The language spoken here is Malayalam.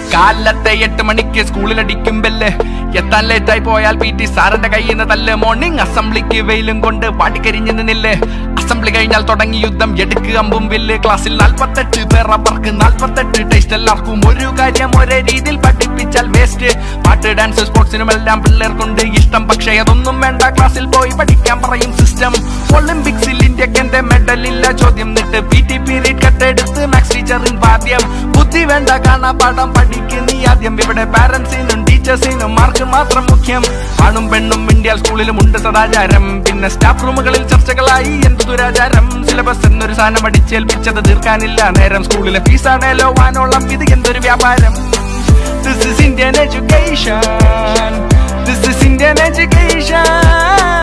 കാലത്തെ എട്ട് മണിക്ക് സ്കൂളിൽ അടിക്കും ബെല്ല് എത്താൻ ലേറ്റായി പോയാൽ പി ടി സാറിന്റെ കയ്യിൽ നിന്ന് തല്ല് മോർണിംഗ് അസംബ്ലിക്ക് വെയിലും കൊണ്ട് വാടിക്കരിഞ്ഞു നിന്നില്ലേ അസംബ്ലി കഴിഞ്ഞാൽ തുടങ്ങി യുദ്ധം എടുക്കുക അമ്പും വില്ല് ക്ലാസ്സിൽ നാൽപ്പത്തെട്ട് പേർ അവർക്ക് നാൽപ്പത്തെട്ട് ടേസ്റ്റ് എല്ലാവർക്കും ഒരു കാര്യം ഒരേ രീതിയിൽ പഠിപ്പിച്ചാൽ വേസ്റ്റ് പാട്ട് ഡാൻസ് സ്പോർട്സിനുമെല്ലാം പിള്ളേർക്കുണ്ട് ഇഷ്ടം പക്ഷേ അതൊന്നും വേണ്ട ക്ലാസ്സിൽ പോയി പഠിക്കാൻ പറയും സിസ്റ്റം ഒളിമ്പിക്സിൽ ഇന്ത്യക്ക് എന്റെ മെഡൽ ഇല്ല ചോദ്യം നിട്ട് പി ടി പീരീഡ് കട്ടെടുത്ത് മാത്സ് ടീച്ചറിൻ വാദ്യം ബുദ്ധി വേണ്ട കാണാ പാഠം പഠിക്ക് നീ ആദ്യം ഇവിടെ പാരന്റ്സിനും ടീച്ചേഴ്സിനും മാർക്ക് മാത്രം മുഖ്യം ആണും പെണ്ണും ഇന്ത്യ സ്കൂളിലും ഉണ്ട് സദാചാരം പിന്നെ സ്റ്റാഫ് റൂമുകളിൽ ചർച്ചകളായി എന്ത് ദുരാചാരം സിലബസ് എന്നൊരു സാധനം അടിച്ചേൽപ്പിച്ചത് തീർക്കാനില്ല നേരം സ്കൂളിലെ ഫീസാണേലോ വാനോളം ഇത് എന്തൊരു വ്യാപാരം This is Indian education. This is Indian education.